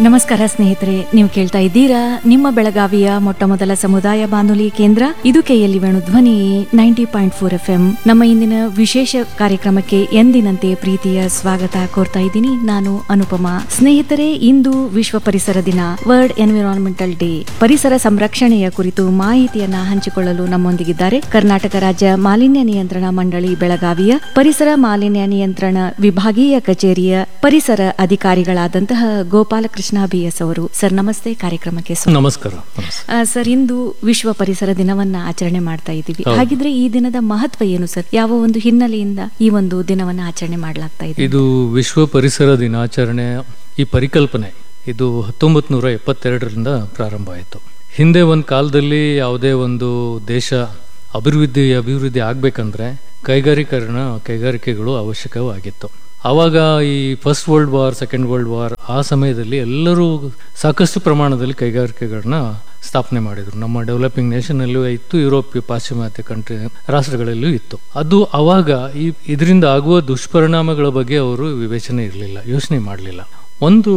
ನಮಸ್ಕಾರ ಸ್ನೇಹಿತರೆ ನೀವು ಕೇಳ್ತಾ ಇದ್ದೀರಾ ನಿಮ್ಮ ಬೆಳಗಾವಿಯ ಮೊಟ್ಟ ಮೊದಲ ಸಮುದಾಯ ಬಾನುಲಿ ಕೇಂದ್ರ ಇದು KLE Venu Dhwani ninety point four F M ನಮ್ಮ ಇಂದಿನ ವಿಶೇಷ ಕಾರ್ಯಕ್ರಮಕ್ಕೆ ಎಂದಿನಂತೆ ಪ್ರೀತಿಯ ಸ್ವಾಗತ ಕೋರ್ತಾ ಇದ್ದೀನಿ ನಾನು ಅನುಪಮಾ ಸ್ನೇಹಿತರೆ ಇಂದು ವಿಶ್ವ ಪರಿಸರ ದಿನ ವರ್ಲ್ಡ್ ಎನ್ವಿರಾನ್ಮೆಂಟಲ್ ಡೇ ಪರಿಸರ ಸಂರಕ್ಷಣೆಯ ಕುರಿತು ಮಾಹಿತಿಯನ್ನ ಹಂಚಿಕೊಳ್ಳಲು ನಮ್ಮೊಂದಿಗಿದ್ದಾರೆ ಕರ್ನಾಟಕ ರಾಜ್ಯ ಮಾಲಿನ್ಯ ನಿಯಂತ್ರಣ ಮಂಡಳಿ ಬೆಳಗಾವಿಯ ಪರಿಸರ ಮಾಲಿನ್ಯ ನಿಯಂತ್ರಣ ವಿಭಾಗೀಯ ಕಚೇರಿಯ ಪರಿಸರ ಅಧಿಕಾರಿಗಳಾದಂತಹ ಗೋಪಾಲಕೃಷ್ಣ ಬಿಎಸ್ ಅವರು ಸರ್ ನಮಸ್ತೆ ಕಾರ್ಯಕ್ರಮಕ್ಕೆ ಸ್ವಾಗತ. ನಮಸ್ಕಾರ ನಮಸ್ಕಾರ ಆ, ಸರ್ ಇಂದು ವಿಶ್ವ ಪರಿಸರ ದಿನವನ್ನ ಆಚರಣೆ ಮಾಡ್ತಾ ಇದ್ದೀವಿ ಹೌದು. ಹಾಗಿದ್ರೆ ಈ ದಿನದ ಮಹತ್ವ ಏನು ಸರ್ ಯಾವ ಒಂದು ಹಿನ್ನೆಲೆಯಿಂದ ಈ ಒಂದು ದಿನವನ್ನ ಆಚರಣೆ ಮಾಡಲಾಗ್ತಾ ಇದೆ ಇದು ವಿಶ್ವ ಪರಿಸರ ದಿನಾಚರಣೆ ಈ ಪರಿಕಲ್ಪನೆ ಇದು ಹತ್ತೊಂಬತ್ತು ನೂರ ಎಪ್ಪತ್ತೆರಡರಿಂದ ಪ್ರಾರಂಭ ಆಯಿತು ಹಿಂದೆ ಒಂದು ಕಾಲದಲ್ಲಿ ಯಾವುದೇ ಒಂದು ದೇಶ ಅಭಿವೃದ್ಧಿ ಅಭಿವೃದ್ಧಿ ಆಗಬೇಕಂದ್ರೆ ಕೈಗಾರೀಕರಣ ಕೈಗಾರಿಕೆಗಳು ಅವಶ್ಯಕವಾಗಿತ್ತು ಆವಾಗ ಈ first world war second world war ಆ ಸಮಯದಲ್ಲಿ ಎಲ್ಲರೂ ಸಾಕಷ್ಟು ಪ್ರಮಾಣದಲ್ಲಿ ಕೈಗಾರಿಕೆಗಳನ್ನ ಸ್ಥಾಪನೆ ಮಾಡಿದ್ರು ನಮ್ಮ ಡೆವಲಪಿಂಗ್ ನೇಷನಲ್ಲೂ ಇತ್ತು ಯುರೋಪ್ ಪಾಶ್ಚಿಮಾತ್ಯ ಕಂಟ್ರಿ ರಾಷ್ಟ್ರಗಳಲ್ಲೂ ಇತ್ತು ಅದು ಅವಾಗ ಈ ಇದರಿಂದ ಆಗುವ ದುಷ್ಪರಿಣಾಮಗಳ ಬಗ್ಗೆ ಅವರು ವಿವೇಚನೆ ಇರಲಿಲ್ಲ ಯೋಚನೆ ಮಾಡಲಿಲ್ಲ ಒಂದು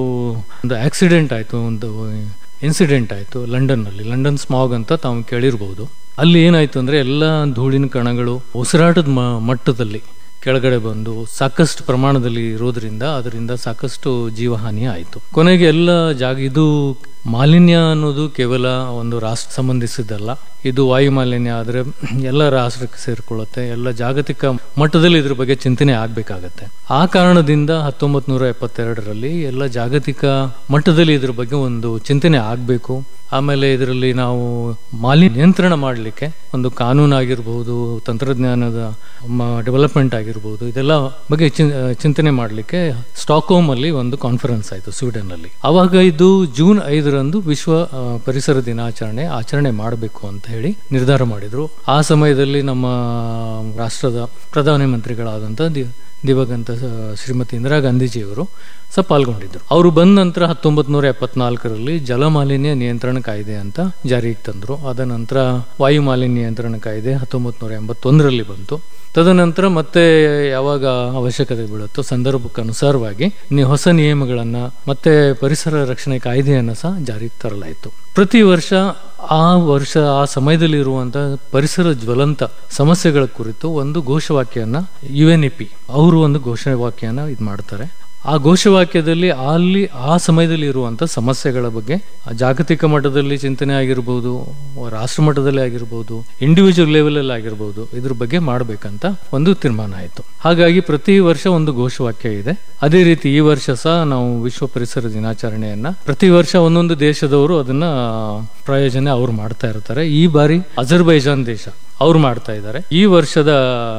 ಒಂದು ಆಕ್ಸಿಡೆಂಟ್ ಆಯಿತು ಒಂದು ಇನ್ಸಿಡೆಂಟ್ ಆಯಿತು ಲಂಡನ್ನಲ್ಲಿ ಲಂಡನ್ ಸ್ಮಾಗ್ ಅಂತ ತಾವು ಕೇಳಿರ್ಬೋದು ಅಲ್ಲಿ ಏನಾಯ್ತು ಅಂದರೆ ಎಲ್ಲ ಧೂಳಿನ ಕಣಗಳು ಉಸಿರಾಟದ ಮ ಮಟ್ಟದಲ್ಲಿ ಕೆಳಗಡೆ ಬಂದು ಸಾಕಷ್ಟು ಪ್ರಮಾಣದಲ್ಲಿ ಇರೋದ್ರಿಂದ ಅದರಿಂದ ಸಾಕಷ್ಟು ಜೀವಹಾನಿ ಆಯಿತು ಕೊನೆಗೆ ಎಲ್ಲ ಜಾಗ ಇದು ಮಾಲಿನ್ಯ ಅನ್ನೋದು ಕೇವಲ ಒಂದು ರಾಷ್ಟ್ರ ಸಂಬಂಧಿಸಿದ್ದಲ್ಲ ಇದು ವಾಯು ಮಾಲಿನ್ಯ ಆದರೆ ಎಲ್ಲ ರಾಷ್ಟ್ರಕ್ಕೆ ಸೇರಿಕೊಳ್ಳುತ್ತೆ ಎಲ್ಲ ಜಾಗತಿಕ ಮಟ್ಟದಲ್ಲಿ ಇದ್ರ ಬಗ್ಗೆ ಚಿಂತನೆ ಆಗಬೇಕಾಗತ್ತೆ ಆ ಕಾರಣದಿಂದ ಹತ್ತೊಂಬತ್ತು ನೂರ ಎಪ್ಪತ್ತೆರಡರಲ್ಲಿ ಎಲ್ಲ ಜಾಗತಿಕ ಮಟ್ಟದಲ್ಲಿ ಇದ್ರ ಬಗ್ಗೆ ಒಂದು ಚಿಂತನೆ ಆಗಬೇಕು ಆಮೇಲೆ ಇದರಲ್ಲಿ ನಾವು ಮಾಲಿನ್ಯ ನಿಯಂತ್ರಣ ಮಾಡಲಿಕ್ಕೆ ಒಂದು ಕಾನೂನು ಆಗಿರ್ಬೋದು ತಂತ್ರಜ್ಞಾನದ ಡೆವಲಪ್ಮೆಂಟ್ ಆಗಿರ್ಬೋದು ಇದೆಲ್ಲ ಬಗ್ಗೆ ಚಿನ್- ಚಿಂತನೆ ಮಾಡಲಿಕ್ಕೆ ಸ್ಟಾಕ್ಹೋಮ್ ಅಲ್ಲಿ ಒಂದು ಕಾನ್ಫರೆನ್ಸ್ ಆಯಿತು ಸ್ವೀಡನ್ ಅಲ್ಲಿ ಅವಾಗ ಇದು ಜೂನ್ ಐದರಂದು ವಿಶ್ವ ಆ, ಪರಿಸರ ದಿನಾಚರಣೆ ಆಚರಣೆ ಮಾಡಬೇಕು ಅಂತ ಹೇಳಿ ನಿರ್ಧಾರ ಮಾಡಿದ್ರು ಆ ಸಮಯದಲ್ಲಿ ನಮ್ಮ ರಾಷ್ಟ್ರದ ಪ್ರಧಾನಮಂತ್ರಿಗಳಾದಂಥ ದಿ ದಿವಂಗತ ಸ- ಶ್ರೀಮತಿ ಇಂದಿರಾ ಗಾಂಧೀಜಿಯವರು ಸಹ ಪಾಲ್ಗೊಂಡಿದ್ದರು ಅವರು ಬಂದ ನಂತರ ಹತ್ತೊಂಬತ್ತು ನೂರ ಎಪ್ಪತ್ನಾಲ್ಕರಲ್ಲಿ ಜಲಮಾಲಿನ್ಯ ನಿಯಂತ್ರಣ ಕಾಯ್ದೆ ಅಂತ ಜಾರಿಗೆ ತಂದರು ಅದ ನಂತರ ವಾಯು ಮಾಲಿನ್ಯ ನಿಯಂತ್ರಣ ಕಾಯ್ದೆ ಹತ್ತೊಂಬತ್ತು ನೂರ ಎಂಬತ್ತೊಂದರಲ್ಲಿ ಬಂತು ತದನಂತರ ಮತ್ತೆ ಯಾವಾಗ ಅವಶ್ಯಕತೆ ಬೀಳುತ್ತೋ ಸಂದರ್ಭಕ್ಕೆ ಅನುಸಾರವಾಗಿ ನಿ- ಹೊಸ ನಿಯಮಗಳನ್ನು ಮತ್ತೆ ಪರಿಸರ ರಕ್ಷಣೆ ಕಾಯ್ದೆಯನ್ನು ಸಹ ಜಾರಿಗೆ ತರಲಾಯಿತು ಪ್ರತಿ ವರ್ಷ ಆ ವರ್ಷ ಆ ಸಮಯದಲ್ಲಿ ಇರುವಂತಹ ಪರಿಸರ ಜ್ವಲಂತ ಸಮಸ್ಯೆಗಳ ಕುರಿತು ಒಂದು ಘೋಷವಾಕ್ಯನ ಯು ಎನ್ ಇ ಪಿ ಅವರು ಒಂದು ಘೋಷವಾಕ್ಯನ ಇದು ಮಾಡ್ತಾರೆ ಆ ಘೋಷವಾಕ್ಯದಲ್ಲಿ ಅಲ್ಲಿ ಆ ಸಮಯದಲ್ಲಿ ಇರುವಂಥ ಸಮಸ್ಯೆಗಳ ಬಗ್ಗೆ ಆ ಜಾಗತಿಕ ಮಟ್ಟದಲ್ಲಿ ಚಿಂತನೆ ಆಗಿರ್ಬೋದು ರಾಷ್ಟ್ರ ಮಟ್ಟದಲ್ಲಿ ಆಗಿರ್ಬೋದು ಇಂಡಿವಿಜುವಲ್ ಲೆವೆಲಲ್ಲಿ ಆಗಿರ್ಬೋದು ಇದ್ರ ಬಗ್ಗೆ ಮಾಡಬೇಕಂತ ಒಂದು ತೀರ್ಮಾನ ಆಯಿತು ಹಾಗಾಗಿ ಪ್ರತಿ ವರ್ಷ ಒಂದು ಘೋಷವಾಕ್ಯ ಇದೆ ಅದೇ ರೀತಿ ಈ ವರ್ಷ ಸಹ ನಾವು ವಿಶ್ವ ಪರಿಸರ ದಿನಾಚರಣೆಯನ್ನ ಪ್ರತಿ ವರ್ಷ ಒಂದೊಂದು ದೇಶದವರು ಅದನ್ನ ಪ್ರಾಯೋಜನೆ ಅವ್ರು ಮಾಡ್ತಾ ಇರ್ತಾರೆ ಈ ಬಾರಿ ಅಜರ್ಬೈಜಾನ್ ದೇಶ ಅವ್ರು ಮಾಡ್ತಾ ಇದ್ದಾರೆ ಈ ವರ್ಷದ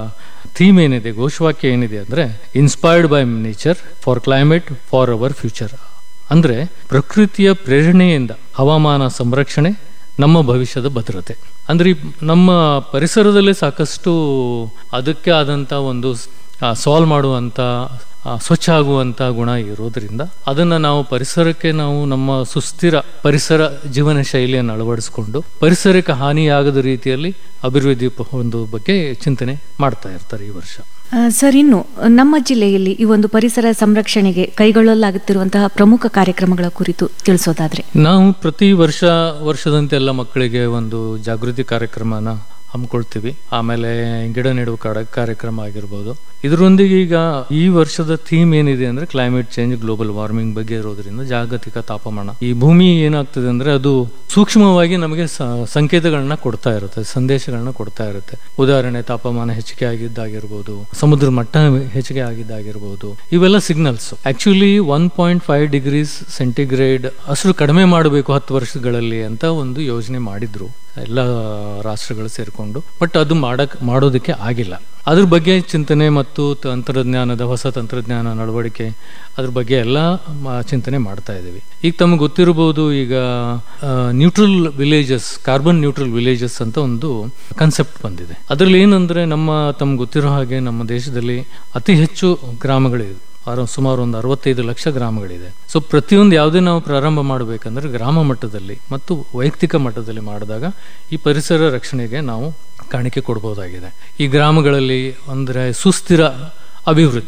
ಥೀಮ್ ಏನಿದೆ ಘೋಷವಾಕ್ಯ ಏನಿದೆ ಅಂದ್ರೆ inspired by nature for climate for our future ಅಂದ್ರೆ ಪ್ರಕೃತಿಯ ಪ್ರೇರಣೆಯಿಂದ ಹವಾಮಾನ ಸಂರಕ್ಷಣೆ ನಮ್ಮ ಭವಿಷ್ಯದ ಭದ್ರತೆ ಅಂದ್ರೆ ಈ ನಮ್ಮ ಪರಿಸರದಲ್ಲಿ ಸಾಕಷ್ಟು ಅದಕ್ಕೆ ಆದಂತ ಒಂದು ಸಾಲ್ವ್ ಮಾಡುವಂತ ಆ, ಸ್ವಚ್ಛ ಆಗುವಂತ ಗುಣ ಇರೋದ್ರಿಂದ ಅದನ್ನ ನಾವು ಪರಿಸರಕ್ಕೆ ನಾವು ನಮ್ಮ ಸುಸ್ಥಿರ ಪರಿಸರ ಜೀವನ ಶೈಲಿಯನ್ನು ಅಳವಡಿಸಿಕೊಂಡು ಪರಿಸರಕ್ಕೆ ಹಾನಿಯಾಗದ ರೀತಿಯಲ್ಲಿ ಅಭಿವೃದ್ಧಿ ಪ- ಒಂದು ಬಗ್ಗೆ ಚಿಂತನೆ ಮಾಡ್ತಾ ಇರ್ತಾರೆ ಈ ವರ್ಷ ಆ, ಸರ್ ಇನ್ನು ನಮ್ಮ ಜಿಲ್ಲೆಯಲ್ಲಿ ಈ ಒಂದು ಪರಿಸರ ಸಂರಕ್ಷಣೆಗೆ ಕೈಗೊಳ್ಳಲಾಗುತ್ತಿರುವಂತಹ ಪ್ರಮುಖ ಕಾರ್ಯಕ್ರಮಗಳ ಕುರಿತು ತಿಳಿಸೋದಾದ್ರೆ ನಾವು ಪ್ರತಿ ವರ್ಷ ವರ್ಷದಂತೆ ಎಲ್ಲ ಮಕ್ಕಳಿಗೆ ಒಂದು ಜಾಗೃತಿ ಕಾರ್ಯಕ್ರಮನ ಹಮ್ಮಿಕೊಳ್ತೀವಿ ಆಮೇಲೆ ಗಿಡ ನೆಡುವ ಕಾಡ- ಕಾರ್ಯಕ್ರಮ ಆಗಿರ್ಬೋದು ಇದರೊಂದಿಗೆ ಈಗ ಈ ವರ್ಷದ ಥೀಮ್ ಏನಿದೆ ಅಂದ್ರೆ ಕ್ಲೈಮೇಟ್ ಚೇಂಜ್ ಗ್ಲೋಬಲ್ ವಾರ್ಮಿಂಗ್ ಬಗ್ಗೆ ಇರೋದ್ರಿಂದ ಜಾಗತಿಕ ತಾಪಮಾನ ಈ ಭೂಮಿ ಏನಾಗ್ತದೆ ಅಂದ್ರೆ ಅದು ಸೂಕ್ಷ್ಮವಾಗಿ ನಮಗೆ ಸ- ಸಂಕೇತಗಳನ್ನ ಕೊಡ್ತಾ ಇರುತ್ತೆ ಸಂದೇಶಗಳನ್ನ ಕೊಡ್ತಾ ಇರುತ್ತೆ ಉದಾಹರಣೆ ತಾಪಮಾನ ಹೆಚ್ಚಿಗೆ ಆಗಿದ್ದಾಗಿರ್ಬೋದು ಸಮುದ್ರ ಮಟ್ಟ ಹೆಚ್ಚಿಗೆ ಆಗಿದ್ದಾಗಿರ್ಬೋದು ಇವೆಲ್ಲ signals actually one point five degrees centigrade ಅಷ್ಟು ಕಡಿಮೆ ಮಾಡಬೇಕು ಹತ್ತು ವರ್ಷಗಳಲ್ಲಿ ಅಂತ ಒಂದು ಯೋಜನೆ ಮಾಡಿದ್ರು ಎಲ್ಲ ರಾಷ್ಟ್ರಗಳು ಸೇರಿಕೊಂಡು ಬಟ್ ಅದು ಮಾಡಕ್ ಮಾಡೋದಕ್ಕೆ ಆಗಿಲ್ಲ ಅದ್ರ ಬಗ್ಗೆ ಚಿಂತನೆ ಮತ್ತು ತಂತ್ರಜ್ಞಾನದ ಹೊಸ ತಂತ್ರಜ್ಞಾನ ಅಳವಡಿಕೆ ಅದ್ರ ಬಗ್ಗೆ ಎಲ್ಲ ಮ- ಚಿಂತನೆ ಮಾಡ್ತಾ ಇದ್ದೀವಿ ಈಗ ತಮಗೆ ಗೊತ್ತಿರಬಹುದು ಈಗ neutral villages carbon neutral villages ಅಂತ ಒಂದು ಕನ್ಸೆಪ್ಟ್ ಬಂದಿದೆ ಅದರಲ್ಲಿ ಏನಂದ್ರೆ ನಮ್ಮ ತಮ್ಗೆ ಗೊತ್ತಿರೋ ಹಾಗೆ ನಮ್ಮ ದೇಶದಲ್ಲಿ ಅತಿ ಹೆಚ್ಚು ಗ್ರಾಮಗಳಿವೆ ಅರ- ಸುಮಾರು ಒಂದು ಅರವತ್ತೈದು ಲಕ್ಷ ಗ್ರಾಮಗಳಿದೆ ಸೊ ಪ್ರತಿಯೊಂದು ಯಾವುದೇ ನಾವು ಪ್ರಾರಂಭ ಮಾಡಬೇಕಂದ್ರೆ ಗ್ರಾಮ ಮಟ್ಟದಲ್ಲಿ ಮತ್ತು ವೈಯಕ್ತಿಕ ಮಟ್ಟದಲ್ಲಿ ಮಾಡಿದಾಗ ಈ ಪರಿಸರ ರಕ್ಷಣೆಗೆ ನಾವು ಕಾಣಿಕೆ ಕೊಡ್ಬೋದಾಗಿದೆ ಈ ಗ್ರಾಮಗಳಲ್ಲಿ ಅಂದರೆ ಸುಸ್ಥಿರ ಅಭಿವೃದ್ಧಿ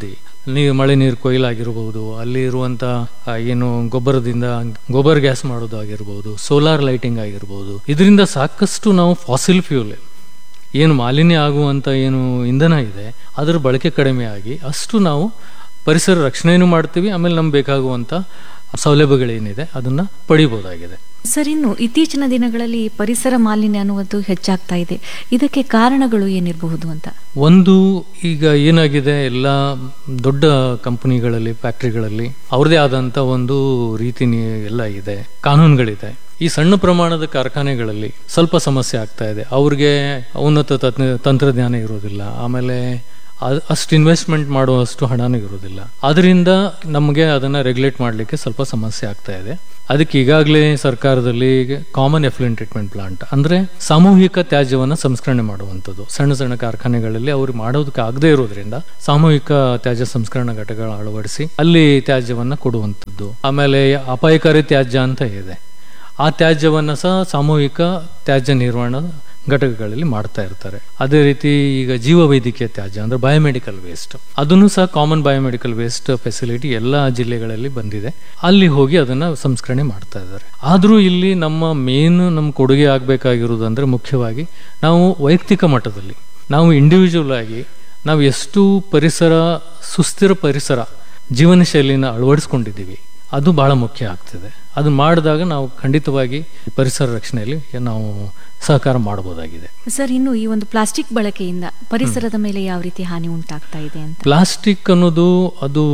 ನೀರು ಮಳೆ ನೀರು ಕೊಯ್ಲಾಗಿರ್ಬೋದು ಅಲ್ಲಿ ಇರುವಂಥ ಆ, ಏನು ಗೊಬ್ಬರದಿಂದ ಗೊಬ್ಬರ ಗ್ಯಾಸ್ ಮಾಡೋದಾಗಿರ್ಬೋದು ಸೋಲಾರ್ ಲೈಟಿಂಗ್ ಆಗಿರ್ಬೋದು ಇದರಿಂದ ಸಾಕಷ್ಟು ನಾವು ಫಾಸಿಲ್ ಫ್ಯೂಲ್ ಏನು ಮಾಲಿನ್ಯ ಆಗುವಂಥ ಏನು ಇಂಧನ ಇದೆ ಅದರ ಬಳಕೆ ಕಡಿಮೆ ಆಗಿ ಅಷ್ಟು ನಾವು ಪರಿಸರ ರಕ್ಷಣೆಯನ್ನು ಮಾಡ್ತೀವಿ ಆಮೇಲೆ ನಮ್ಗೆ ಬೇಕಾಗುವಂಥ ಸೌಲಭ್ಯಗಳೇನಿದೆ ಅದನ್ನು ಪಡಿಬೋದಾಗಿದೆ ಸರ್ ಇನ್ನು ಇತ್ತೀಚಿನ ದಿನಗಳಲ್ಲಿ ಪರಿಸರ ಮಾಲಿನ್ಯ ಅನ್ನುವುದು ಹೆಚ್ಚಾಗ್ತಾ ಇದೆ ಇದಕ್ಕೆ ಕಾರಣಗಳು ಏನಿರಬಹುದು ಅಂತ ಒಂದು ಈಗ ಏನಾಗಿದೆ ಎಲ್ಲ ದೊಡ್ಡ ಕಂಪನಿಗಳಲ್ಲಿ ಫ್ಯಾಕ್ಟ್ರಿಗಳಲ್ಲಿ ಅವ್ರದೇ ಆದಂಥ ಒಂದು ರೀತಿ ನೀ- ಎಲ್ಲ ಇದೆ ಕಾನೂನುಗಳಿದೆ ಈ ಸಣ್ಣ ಪ್ರಮಾಣದ ಕಾರ್ಖಾನೆಗಳಲ್ಲಿ ಸ್ವಲ್ಪ ಸಮಸ್ಯೆ ಆಗ್ತಾ ಇದೆ ಅವ್ರಿಗೆ ಉನ್ನತ ತತ್ನ- ತಂತ್ರಜ್ಞಾನ ಇರೋದಿಲ್ಲ ಆಮೇಲೆ ಅ- ಅಷ್ಟು ಇನ್ವೆಸ್ಟ್ಮೆಂಟ್ ಮಾಡುವಷ್ಟು ಹಣನೂ ಇರೋದಿಲ್ಲ ಅದರಿಂದ ನಮಗೆ ಅದನ್ನು ರೆಗ್ಯುಲೇಟ್ ಮಾಡಲಿಕ್ಕೆ ಸ್ವಲ್ಪ ಸಮಸ್ಯೆ ಆಗ್ತಾ ಇದೆ ಅದಕ್ಕೆ ಈಗಾಗಲೇ ಸರ್ಕಾರದಲ್ಲಿ ಕಾಮನ್ ಎಫ್ಲುಯೆಂಟ್ ಟ್ರೀಟ್ಮೆಂಟ್ ಪ್ಲಾಂಟ್ ಅಂದರೆ ಸಾಮೂಹಿಕ ತ್ಯಾಜ್ಯವನ್ನು ಸಂಸ್ಕರಣೆ ಮಾಡುವಂಥದ್ದು ಸಣ್ಣ ಸಣ್ಣ ಕಾರ್ಖಾನೆಗಳಲ್ಲಿ ಅವ್ರಿಗೆ ಮಾಡೋದಕ್ಕೆ ಆಗದೇ ಇರೋದ್ರಿಂದ ಸಾಮೂಹಿಕ ತ್ಯಾಜ್ಯ ಸಂಸ್ಕರಣಾ ಘಟಕಗಳ ಅಳವಡಿಸಿ ಅಲ್ಲಿ ತ್ಯಾಜ್ಯವನ್ನು ಕೊಡುವಂಥದ್ದು ಆಮೇಲೆ ಅಪಾಯಕಾರಿ ತ್ಯಾಜ್ಯ ಅಂತ ಇದೆ ಆ ತ್ಯಾಜ್ಯವನ್ನು ಸಹ ಸಾಮೂಹಿಕ ತ್ಯಾಜ್ಯ ನಿರ್ವಹಣಾ ಘಟಕಗಳಲ್ಲಿ ಮಾಡ್ತಾ ಇರ್ತಾರೆ ಅದೇ ರೀತಿ ಈಗ ಜೀವವೈದ್ಯಕೀಯ ತ್ಯಾಜ್ಯ ಅಂದ್ರೆ ಬಯೋಮೆಡಿಕಲ್ ವೇಸ್ಟ್ ಅದನ್ನು ಸಹ ಕಾಮನ್ ಬಯೋಮೆಡಿಕಲ್ ವೇಸ್ಟ್ ಫೆಸಿಲಿಟಿ ಎಲ್ಲ ಜಿಲ್ಲೆಗಳಲ್ಲಿ ಬಂದಿದೆ ಅಲ್ಲಿ ಹೋಗಿ ಅದನ್ನ ಸಂಸ್ಕರಣೆ ಮಾಡ್ತಾ ಇದ್ದಾರೆ ಆದರೂ ಇಲ್ಲಿ ನಮ್ಮ ಮೇನ್ ನಮ್ಮ ಕೊಡುಗೆ ಆಗಬೇಕಾಗಿರೋದು ಅಂದ್ರೆ ಮುಖ್ಯವಾಗಿ ನಾವು ವೈಯಕ್ತಿಕ ಮಟ್ಟದಲ್ಲಿ ನಾವು ಇಂಡಿವಿಜುವಲ್ ಆಗಿ ನಾವು ಎಷ್ಟು ಪರಿಸರ ಸುಸ್ಥಿರ ಪರಿಸರ ಜೀವನ ಶೈಲಿನ ಅಳವಡಿಸ್ಕೊಂಡಿದ್ದೀವಿ ಅದು ಬಹಳ ಮುಖ್ಯ ಆಗ್ತದೆ ಅದು ಮಾಡಿದಾಗ ನಾವು ಖಂಡಿತವಾಗಿ ಪರಿಸರ ರಕ್ಷಣೆಯಲ್ಲಿ ನಾವು ಸಹಕಾರ ಮಾಡಬಹುದಾಗಿದೆ ಸರ್ ಇನ್ನು ಈ ಒಂದು ಪ್ಲಾಸ್ಟಿಕ್ ಬಳಕೆಯಿಂದ ಪರಿಸರದ ಮೇಲೆ ಯಾವ ರೀತಿ ಹಾನಿ ಉಂಟಾಗ್ತಾ ಇದೆ ಅಂತ ಪ್ಲಾಸ್ಟಿಕ್ ಅನ್ನೋದು ಅದು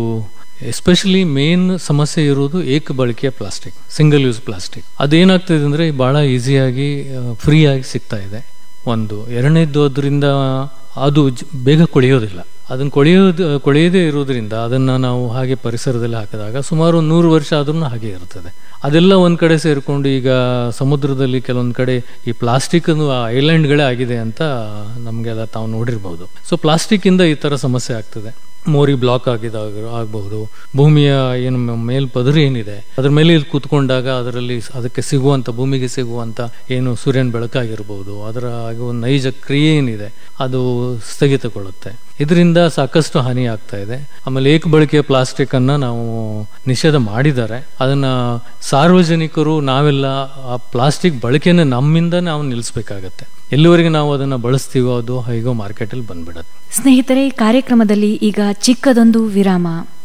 ಎಸ್ಪೆಷಲಿ ಮೇನ್ ಸಮಸ್ಯೆ ಇರೋದು ಏಕ ಬಳಕೆಯ ಪ್ಲಾಸ್ಟಿಕ್ ಸಿಂಗಲ್ ಯೂಸ್ ಪ್ಲಾಸ್ಟಿಕ್ ಅದೇನಾಗ್ತದೆ ಅಂದರೆ ಭಾಳ ಈಸಿಯಾಗಿ ಫ್ರೀಯಾಗಿ ಸಿಗ್ತಾ ಇದೆ ಒಂದು ಎರಡನೇದ್ದು ಅದರಿಂದ ಅದು ಜ- ಬೇಗ ಕೊಳೆಯೋದಿಲ್ಲ ಅದನ್ನು ಕೊಳೆಯೋದು ಕೊಳೆಯದೇ ಇರೋದ್ರಿಂದ ಅದನ್ನು ನಾವು ಹಾಗೆ ಪರಿಸರದಲ್ಲಿ ಹಾಕಿದಾಗ ಸುಮಾರು ಒಂದು ನೂರು ವರ್ಷ ಆದ್ರೂ ಹಾಗೆ ಇರ್ತದೆ ಅದೆಲ್ಲ ಒಂದು ಕಡೆ ಸೇರಿಕೊಂಡು ಈಗ ಸಮುದ್ರದಲ್ಲಿ ಕೆಲವೊಂದು ಕಡೆ ಈ ಪ್ಲಾಸ್ಟಿಕ್ ಐಲ್ಯಾಂಡ್ಗಳೇ ಆಗಿದೆ ಅಂತ ನಮಗೆಲ್ಲ ತಾವು ನೋಡಿರ್ಬೋದು ಸೊ ಪ್ಲಾಸ್ಟಿಕ್ಕಿಂದ ಈ ಥರ ಸಮಸ್ಯೆ ಆಗ್ತದೆ ಮೋರಿ ಬ್ಲಾಕ್ ಆಗಿದಾಗ ಆಗಬಹುದು ಭೂಮಿಯ ಏನು ಮ- ಮೇಲ್ಪದರ ಏನಿದೆ ಅದ್ರ ಮೇಲೆ ಇಲ್ಲಿ ಕೂತ್ಕೊಂಡಾಗ ಅದರಲ್ಲಿ ಸ್- ಅದಕ್ಕೆ ಸಿಗುವಂತ ಭೂಮಿಗೆ ಸಿಗುವಂತ ಏನು ಸೂರ್ಯನ ಬೆಳಕಾಗಿರ್ಬೋದು ಅದರ ಆಗುವ ನೈಜ ಕ್ರಿಯೆ ಏನಿದೆ ಅದು ಸ್ಥಗಿತಗೊಳ್ಳುತ್ತೆ ಇದರಿಂದ ಸಾಕಷ್ಟು ಹಾನಿ ಆಗ್ತಾ ಇದೆ ಆಮೇಲೆ ಏಕ ಬಳಕೆಯ ಪ್ಲಾಸ್ಟಿಕ್ ಅನ್ನ ನಾವು ನಿಷೇಧ ಮಾಡಿದ್ದಾರೆ ಅದನ್ನ ಸಾರ್ವಜನಿಕರು ನಾವೆಲ್ಲ ಆ ಪ್ಲಾಸ್ಟಿಕ್ ಬಳಕೆನ ನಮ್ಮಿಂದ ನಾವು ನಿಲ್ಲಿಸ್ಬೇಕಾಗತ್ತೆ ಎಲ್ಲಿವರೆಗೆ ನಾವು ಅದನ್ನ ಬಳಸ್ತೀವೋ ಅದು ಹೇಗೋ ಮಾರ್ಕೆಟಲ್ಲಿ ಬಂದ್ಬಿಡತ್ತೆ ಸ್ನೇಹಿತರೆ ಕಾರ್ಯಕ್ರಮದಲ್ಲಿ ಈಗ ಚಿಕ್ಕದೊಂದು ವಿರಾಮ